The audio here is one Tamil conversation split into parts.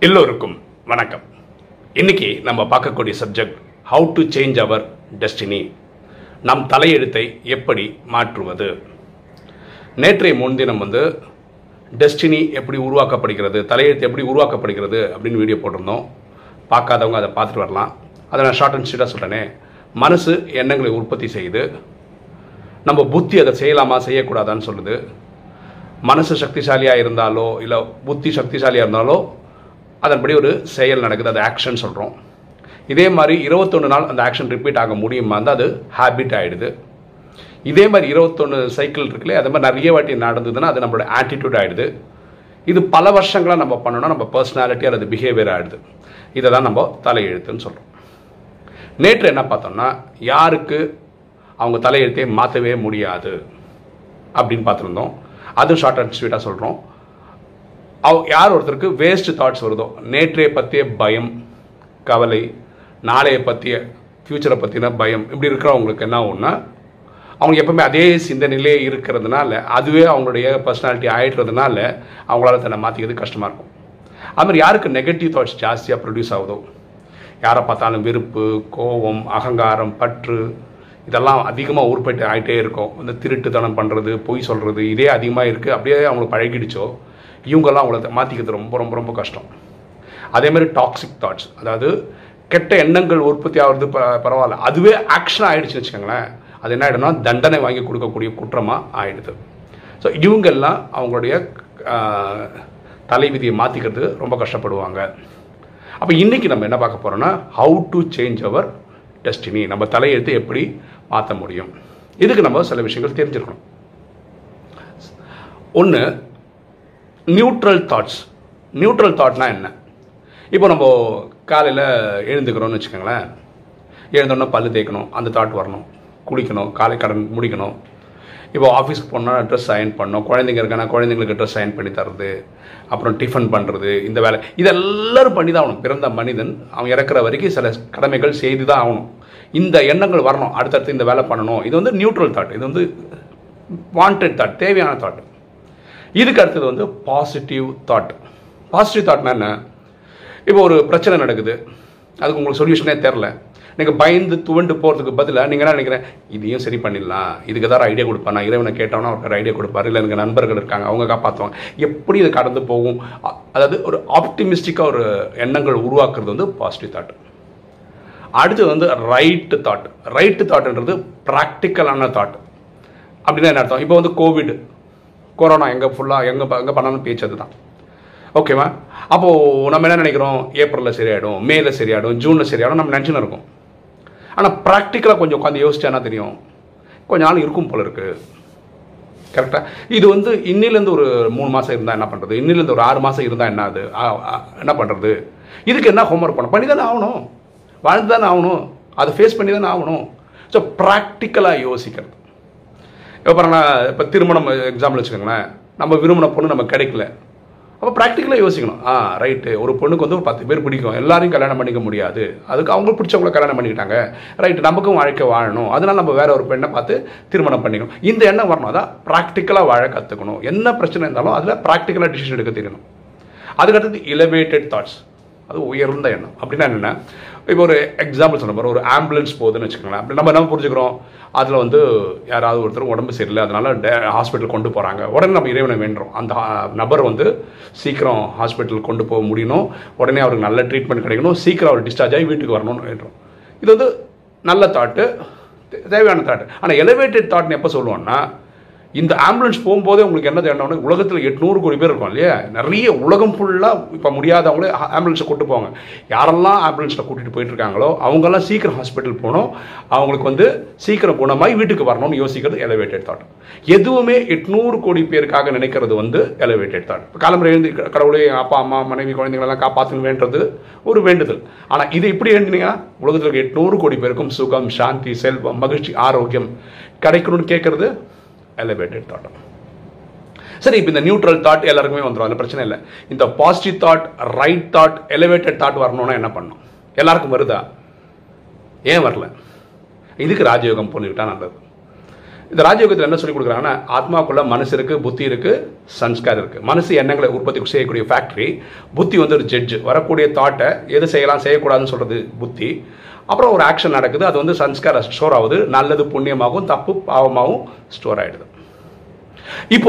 எல்லோருக்கும் வணக்கம் இன்னைக்கு நம்ம பார்க்கக்கூடிய subject how to change our destiny நம் தலையெழுத்தை எப்படி மாற்றுவது நேற்றைய முன்தினம் வந்து டெஸ்டினி எப்படி உருவாக்கப்படுகிறது தலையெழுத்து எப்படி உருவாக்கப்படுகிறது அப்படின்னு வீடியோ போட்டிருந்தோம் பார்க்காதவங்க அதை பார்த்துட்டு வரலாம் அதை நான் ஷார்ட் அண்ட் ஸ்வீட்டாக சொல்கிறேனே மனசு எண்ணங்களை உற்பத்தி செய்யுது நம்ம புத்தி அதை செய்யலாமா செய்யக்கூடாதான்னு சொல்லுது மனசு சக்திசாலியாக இருந்தாலோ இல்லை புத்தி சக்திசாலியாக இருந்தாலோ அதன்படி ஒரு செயல் நடக்குது அது ஆக்ஷன் சொல்கிறோம் இதே மாதிரி இருபத்தொன்று நாள் அந்த ஆக்ஷன் ரிப்பீட் ஆக முடியுமா இருந்தால் அது ஹேபிட் ஆகிடுது இதே மாதிரி இருபத்தொன்று சைக்கிள் இருக்குல்ல அதே மாதிரி நிறைய வாட்டி நடந்ததுன்னா அது நம்மளோட ஆட்டிடியூட் ஆகிடுது இது பல வருஷங்களாக நம்ம பண்ணோம்னா நம்ம பர்சனாலிட்டி அல்லது பிஹேவியர் ஆகிடுது இதை தான் நம்ம தலையெழுத்துன்னு சொல்கிறோம் நேற்று என்ன பார்த்தோம்னா யாருக்கு அவங்க தலையெழுத்தையே மாற்றவே முடியாது அப்படின்னு பார்த்துருந்தோம் அதுவும் ஷார்ட் அண்ட் ஸ்வீட்டாக சொல்கிறோம் அவ யார் ஒருத்தருக்கு வேஸ்ட் தாட்ஸ் வருதோ நேற்றைய பற்றிய பயம் கவலை நாளைய பற்றிய ஃப்யூச்சரை பற்றின பயம் இப்படி இருக்கிறவங்களுக்கு என்ன ஆகும்னா அவங்க எப்பவுமே அதே சிந்தனையிலே இருக்கிறதுனால அதுவே அவங்களுடைய பர்சனாலிட்டி ஆயிடுறதுனால அவங்களால தன்னை மாற்றிக்கிறது கஷ்டமாக இருக்கும் அது மாதிரி யாருக்கு நெகட்டிவ் தாட்ஸ் ஜாஸ்தியாக ப்ரொடியூஸ் ஆகுதோ யாரை பார்த்தாலும் வெறுப்பு கோபம் அகங்காரம் பற்று இதெல்லாம் அதிகமாக உற்பத்தி ஆகிட்டே இருக்கும் இந்த திருட்டுத்தனம் பண்ணுறது பொய் சொல்கிறது இதே அதிகமாக இருக்குது அப்படியே அவங்களுக்கு பழகிடுச்சோ இவங்கெல்லாம் அவங்கள மாற்றிக்கிறது ரொம்ப ரொம்ப ரொம்ப கஷ்டம் அதே மாதிரி டாக்ஸிக் தாட்ஸ் அதாவது கெட்ட எண்ணங்கள் உற்பத்தி ஆகிறது ப பரவாயில்ல அதுவே ஆக்ஷன் ஆகிடுச்சுன்னு வச்சுக்கோங்களேன் அது என்ன ஆகிடும்னா தண்டனை வாங்கி கொடுக்கக்கூடிய குற்றமாக ஆகிடுது ஸோ இவங்கெல்லாம் அவங்களுடைய ஆஹ், தலைவிதியை மாற்றிக்கிறது ரொம்ப கஷ்டப்படுவாங்க அப்போ இன்றைக்கி நம்ம என்ன பார்க்க போகிறோம்னா how to change our destiny நம்ம தலையெழுத்து எப்படி மாற்ற முடியும் இதுக்கு நம்ம சில விஷயங்கள் தெரிஞ்சிருக்கணும் ஒன்று நியூட்ரல் தாட்ஸ் நியூட்ரல் தாட்னா என்ன இப்போ நம்ம காலையில் எழுந்துக்கிறோம்னு வச்சுக்கோங்களேன் எழுந்தோடனே பல்லு தேய்க்கணும் அந்த தாட் வரணும் குளிக்கணும் காலை கடன் முடிக்கணும் இப்போ ஆஃபீஸ்க்கு போனால் ட்ரெஸ் அயன் பண்ணணும் குழந்தைங்க இருக்கானா குழந்தைங்களுக்கு ட்ரெஸ் அயன் பண்ணி தர்றது அப்புறம் டிஃபன் பண்ணுறது இந்த வேலை இது எல்லாரும் பண்ணி தான் ஆகணும் பிறந்த மனிதன் அவன் இறக்குற வரைக்கும் சில கடமைகள் செய்து தான் ஆகணும் இந்த எண்ணங்கள் வரணும் அடுத்தடுத்து இந்த வேலை பண்ணணும் இது வந்து நியூட்ரல் தாட் இது வந்து வாண்டட் தாட் தேவையான தாட் இதுக்கு அடுத்தது வந்து பாசிட்டிவ் தாட் பாசிட்டிவ் தாட்னா என்ன இப்போ ஒரு பிரச்சனை நடக்குது அதுக்கு உங்களுக்கு சொல்யூஷனே தெரில நீங்கள் பயந்து துவண்டு போகிறதுக்கு பதிலாக நீங்கள் என்ன நினைக்கிறேன் இதையும் சரி பண்ணிடலாம் இதுக்கு ஏதாவது ஐடியா கொடுப்பேன் நான் இறைவனை கேட்டோன்னா அவருக்கு ஐடியா கொடுப்பாரு இல்லை எனக்கு நண்பர்கள் இருக்காங்க அவங்க காப்பாற்றுவாங்க எப்படி இது கடந்து போகும் அ- அதாவது ஒரு ஆப்டிமிஸ்டிக்காக ஒரு எண்ணங்கள் உருவாக்குறது வந்து பாசிட்டிவ் தாட் அடுத்தது வந்து ரைட்டு தாட் ரைட்டு தாட்ன்றது ப்ராக்டிக்கலான தாட் அப்படின்னா என்ன அர்த்தம் இப்போ வந்து கோவிட் கொரோனா எங்கே ஃபுல்லாக எங்கே எங்கே பண்ணாலும் பேச்சு அதுதான் ஓகேவா அப்போது நம்ம என்ன நினைக்கிறோம் ஏப்ரலில் சரியாயிடும் மேல சரியாயிடும் ஜூனில் சரியாயிடும் நம்ம நினச்சின்னு இருக்கோம் ஆனால் ப்ராக்டிக்கலாக கொஞ்சம் உட்காந்து யோசிச்சானா தெரியும் கொஞ்ச நாள் இருக்கும் போல இருக்கு கரெக்டாக இது வந்து இன்னிலேருந்து ஒரு மூணு மாதம் இருந்தால் என்ன பண்ணுறது இன்னிலேருந்து ஒரு ஆறு மாதம் இருந்தால் என்ன அது ஆ, ஆ, என்ன பண்ணுறது இதுக்கு என்ன ஹோம்ஒர்க் பண்ண பண்ணி தானே ஆகணும் வாழ்ந்து தானே ஆகணும் அதை ஃபேஸ் பண்ணி தானே ஆகணும் ஸோ ப்ராக்டிக்கலாக யோசிக்கிறது இப்போ நான் இப்போ திருமணம் எக்ஸாம்பிள் வச்சுக்கோங்களேன் நம்ம விரும்பின பொண்ணு நம்ம கிடைக்கல அப்போ ப்ராக்டிக்கலாக யோசிக்கணும் ஆ ரைட்டு ஒரு பொண்ணுக்கு வந்து ஒரு பத்து பேர் பிடிக்கும் எல்லாரையும் கல்யாணம் பண்ணிக்க முடியாது அதுக்கு அவங்களுக்கு பிடிச்சவங்கள கல்யாணம் பண்ணிக்கிட்டாங்க ரைட்டு நமக்கும் வாழ்க்கை வாழணும் அதனால நம்ம வேற ஒரு பெண்ணை பார்த்து திருமணம் பண்ணிக்கணும் இந்த எண்ணம் வரணும் அதான் ப்ராக்டிக்கலாக வாழ கற்றுக்கணும் என்ன பிரச்சனை இருந்தாலும் அதில் ப்ராக்டிக்கலாக டிசிஷன் எடுக்க தெரியணும் அதுக்கடுத்தது எலிவேட்டட் தாட்ஸ் அது உயர்ந்த எண்ணம் அப்படின்னா என்னென்ன இப்போ ஒரு எக்ஸாம்பிள் சொன்ன பாரு ஒரு ஆம்புலன்ஸ் போகுதுன்னு வச்சுக்கோங்களேன் அப்படி நம்ம என்ன புரிஞ்சுக்கிறோம் அதில் வந்து யாராவது ஒருத்தர் உடம்பு சரியில்லை அதனால ஹாஸ்பிட்டல் கொண்டு போகிறாங்க உடனே நம்ம இறைவனை வேண்டுறோம் அந்த ஆ, நபர் வந்து சீக்கிரம் ஹாஸ்பிட்டல் கொண்டு போக முடியணும் உடனே அவருக்கு நல்ல ட்ரீட்மெண்ட் கிடைக்கணும் சீக்கிரம் அவர் டிஸ்சார்ஜ் ஆகி வீட்டுக்கு வரணும்னு வேண்டுறோம் இது வந்து நல்ல தாட்டு தேவையான தாட் ஆனால் எலிவேட்டட் தாட்னு எப்போ சொல்லுவோம்னா இந்த ஆம்புலன்ஸ் போகும்போதே உங்களுக்கு என்ன தேடணும் உலகத்தில் எட்நூறு கோடி பேர் இருக்கும் இல்லையா நிறைய உலகம் ஃபுல்லாக இப்போ முடியாதவங்களே ஆம்புலன்ஸை கூட்டு போவாங்க யாரெல்லாம் ஆம்புலன்ஸில் கூட்டிகிட்டு போயிட்டு இருக்காங்களோ அவங்கெல்லாம் சீக்கிரம் ஹாஸ்பிட்டல் போகணும் அவங்களுக்கு வந்து சீக்கிரம் குணமாய் வீட்டுக்கு வரணும்னு யோசிக்கிறது எலிவேட்டட் தாட் எதுவுமே எட்நூறு கோடி பேருக்காக நினைக்கிறது வந்து எலிவேட்டட் தாட் இப்போ காலம்பரை எழுந்து கடவுளே என் அப்பா அம்மா மனைவி குழந்தைங்களெல்லாம் காப்பாற்றணும் வேண்டது ஒரு வேண்டுதல் ஆனால் இது எப்படி எழுந்தீங்கன்னா உலகத்தில் இருக்க எட்நூறு கோடி பேருக்கும் சுகம் சாந்தி செல்வம் மகிழ்ச்சி ஆரோக்கியம் கிடைக்கணும்னு கேட்கறது எலிவேட்டட் தாட் சரி இப்போ இந்த நியூட்ரல் தாட் எல்லாருக்குமே வந்துடும் அந்த பிரச்சனை இல்லை இந்த positive thought right thought elevated thought வரணும்னா என்ன பண்ணணும் எல்லாருக்கும் வருதா ஏன் வரல இதுக்கு ராஜயோகம் பண்ணிக்கிட்டா நல்லது இந்த ராஜயோகத்தில் என்ன சொல்லி கொடுக்குறாங்கன்னா ஆத்மாக்குள்ள மனசு இருக்கு புத்தி இருக்கு சன்ஸ்கார் இருக்கு மனசு எண்ணங்களை உற்பத்தி செய்யக்கூடிய ஃபேக்டரி புத்தி வந்து ஒரு ஜட்ஜ் வரக்கூடிய தாட்டை எது செய்யலாம் செய்யக்கூடாதுன்னு சொல்றது புத்தி அப்புறம் ஒரு ஆக்ஷன் நடக்குது அது வந்து சன்ஸ்கார ஸ்டோர் ஆகுது நல்லது புண்ணியமாகவும் தப்பு பாவமாகவும் ஸ்டோர் ஆயிடுது இப்போ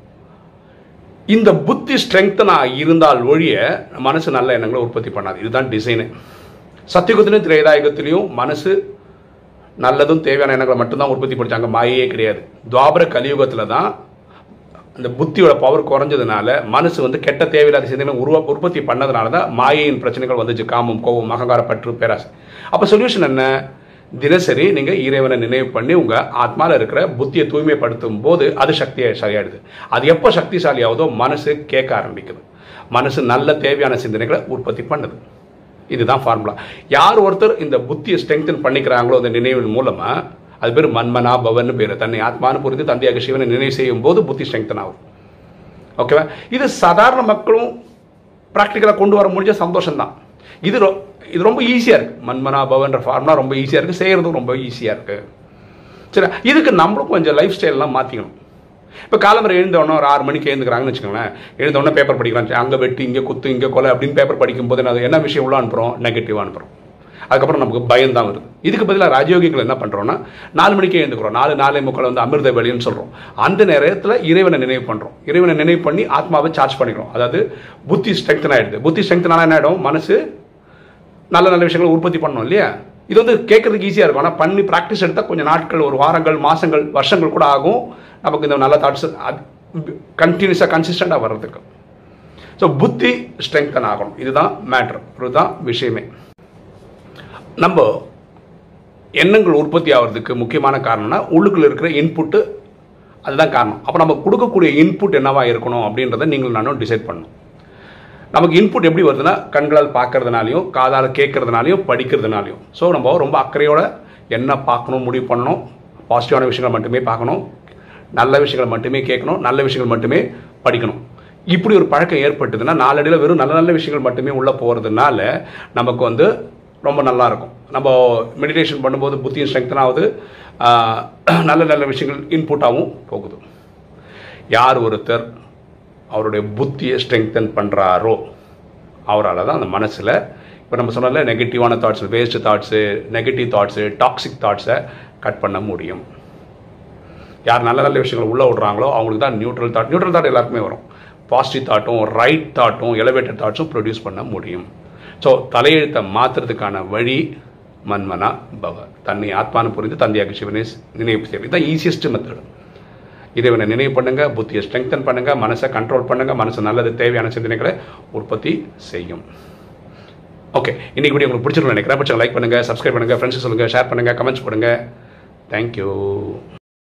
இந்த புத்தி ஸ்ட்ரெங்தனா இருந்தால் ஒழிய மனசு நல்ல எண்ணங்களை உற்பத்தி பண்ணாது இதுதான் டிசைனு சத்தியுகத்திலையும் திரேதாயுகத்திலையும் மனசு நல்லதும் தேவையான எண்ணங்களை மட்டும்தான் உற்பத்தி படிச்சாங்க மாயையே கிடையாது துவாபர கலியுகத்தில் தான் அந்த புத்தியோட பவர் குறைஞ்சதுனால மனசு வந்து கெட்ட தேவையில்லாத சிந்தனை உருவ உற்பத்தி பண்ணதுனால தான் மாயையின் பிரச்சனைகள் வந்துச்சு காமம் கோபம் அகங்கார பற்று பேராசை அப்போ சொல்யூஷன் என்ன தினசரி நீங்கள் இறைவனை நினைவு பண்ணி உங்கள் ஆத்மாவில் இருக்கிற புத்தியை தூய்மைப்படுத்தும் போது அது சக்தியை சரியாயிடுது அது எப்போ சக்திசாலி ஆகுதோ மனசு கேட்க ஆரம்பிக்குது மனசு நல்ல தேவையான சிந்தனைகளை உற்பத்தி பண்ணுது இதுதான் ஃபார்முலா யார் ஒருத்தர் இந்த புத்தியை ஸ்ட்ரெங்தன் பண்ணிக்கிறாங்களோ அந்த நினைவின் மூலமா அது பேர் மன்மனா பவன் பேர் தன்னை ஆத்மானு புரிந்து தந்தையாக சிவனை நினைவு செய்யும் போது புத்தி ஸ்ட்ரெங்தன் ஆகும் ஓகேவா இது சாதாரண மக்களும் ப்ராக்டிக்கலாக கொண்டு வர முடிஞ்ச சந்தோஷம் தான் இது ரொ- இது ரொம்ப ஈஸியாக இருக்குது மன்மனா பவன்ற ஃபார்முலா ரொம்ப ஈஸியாக இருக்குது செய்கிறதும் ரொம்ப ஈஸியாக இருக்குது சரி இதுக்கு நம்மளும் கொஞ்சம் லைஃப் ஸ்டைல்லாம் மாற்றிக்கணும் இப்போ காலம்பரை எழுந்தவொடனே ஒரு ஆறு மணிக்கு எழுந்துக்கிறாங்கன்னு வச்சுக்கோங்களேன் எழுந்தவொடனே பேப்பர் படிக்கிறாங்க அங்கே வெட்டு இங்கே குத்து இங்கே கொலை அப்படின்னு பேப்பர் படிக்கும்போது அது என்ன விஷயம் உள்ள அனுப்புகிறோம் நெகட்டிவாக அனுப்புகிறோம் அதுக்கப்புறம் நமக்கு பயம் தான் வருது இதுக்கு பதிலாக ராஜயோகிகள் என்ன பண்ணுறோம்னா நாலு மணிக்கே எழுந்துக்கிறோம் நாலு நாலே முக்கால் வந்து அமிர்த வெளின்னு சொல்கிறோம் அந்த நேரத்தில் இறைவனை நினைவு பண்ணுறோம் இறைவனை நினைவு பண்ணி ஆத்மாவை சார்ஜ் பண்ணிக்கிறோம் அதாவது புத்தி ஸ்ட்ரெங்தன் ஆகிடுது புத்தி ஸ்ட்ரெங்தன் ஆனால் என்ன ஆகிடும் மனசு நல்ல நல்ல விஷயங்களை உற்பத்தி பண்ணணும் இல்லையா இது வந்து கேட்கறதுக்கு ஈஸியாக இருக்கும் ஆனால் பண்ணி ப்ராக்டிஸ் எடுத்தால் கொஞ்சம் நாட்கள் ஒரு வாரங்கள் மாதங்கள் வருஷங்கள் கூட ஆகும் நமக்கு இந்த நல்ல தாட்ஸ் கண்டினியூஸாக கன்சிஸ்டண்ட்டாக வர்றதுக்கு ஸோ புத்தி ஸ்ட்ரெங்தன் ஆகணும் இதுதான் மேட்ரு இதுதான் விஷயமே நம்ம எண்ணங்கள் உற்பத்தி ஆகிறதுக்கு முக்கியமான காரணம்னா உள்ளுக்குள்ள இருக்கிற இன்புட்டு அதுதான் காரணம் அப்போ நம்ம கொடுக்கக்கூடிய இன்புட் என்னவா இருக்கணும் அப்படின்றத நீங்கள் நானும் டிசைட் பண்ணணும் நமக்கு இன்புட் எப்படி வருதுன்னா கண்களால் பார்க்கறதுனாலையும் காதால் கேட்கறதுனாலையும் படிக்கிறதுனாலையும் ஸோ நம்ம ரொம்ப அக்கறையோட என்ன பார்க்கணும் முடிவு பண்ணணும் பாசிட்டிவான விஷயங்கள் மட்டுமே பார்க்கணும் நல்ல விஷயங்கள் மட்டுமே கேட்கணும் நல்ல விஷயங்கள் மட்டுமே படிக்கணும் இப்படி ஒரு பழக்கம் ஏற்பட்டதுன்னா நாளடியில் வெறும் நல்ல நல்ல விஷயங்கள் மட்டுமே உள்ளே போகிறதுனால நமக்கு வந்து ரொம்ப நல்லா இருக்கும் நம்ம மெடிடேஷன் பண்ணும்போது புத்தியும் ஸ்ட்ரெங்தன் ஆகுது ஆஹ், நல்ல நல்ல விஷயங்கள் இன்புட்டாகவும் போகுது யார் ஒருத்தர் அவருடைய புத்தியை ஸ்ட்ரெங்தன் பண்ணுறாரோ அவரால் தான் அந்த மனசில் இப்போ நம்ம சொன்னல நெகட்டிவான thoughts waste thoughts negative thoughts toxic தாட்ஸை கட் பண்ண முடியும் யார் நல்ல நல்ல விஷயங்கள் உள்ளே விடுறாங்களோ அவங்களுக்கு தான் நியூட்ரல் தாட் நியூட்ரல் தாட் எல்லாருக்குமே வரும் பாசிட்டிவ் தாட்டும் ரைட் தாட்டும் எலவேட்டட் தாட்ஸும் ப்ரொடியூஸ் பண்ண முடியும் ஸோ தலையெழுத்தை மாற்றுறதுக்கான வழி மன்மனா பவ தன்னை ஆத்மானு புரிந்து தந்தையாக சிவனே நினைவு செய்வது இதுதான் ஈஸியஸ்ட் மெத்தட் இறைவனை நினைவு பண்ணுங்க புத்தியை ஸ்ட்ரெங்தன் பண்ணுங்க மனசை கண்ட்ரோல் பண்ணுங்க மனசு நல்லது தேவையான சிந்தனைகளை உற்பத்தி செய்யும் ஓகே இன்னைக்கு வீடியோ உங்களுக்கு பிடிச்சிருக்கும் நினைக்கிறேன் பிடிச்சவங்க லைக் பண்ணுங்க சப்ஸ்கிரைப் பண்ணுங்க ஃப்ரெண்ட்ஸ் சொல்லுங்க ஷேர் பண்ணுங்க கமெண்ட்ஸ் பண்ணுங்க தேங்க்யூ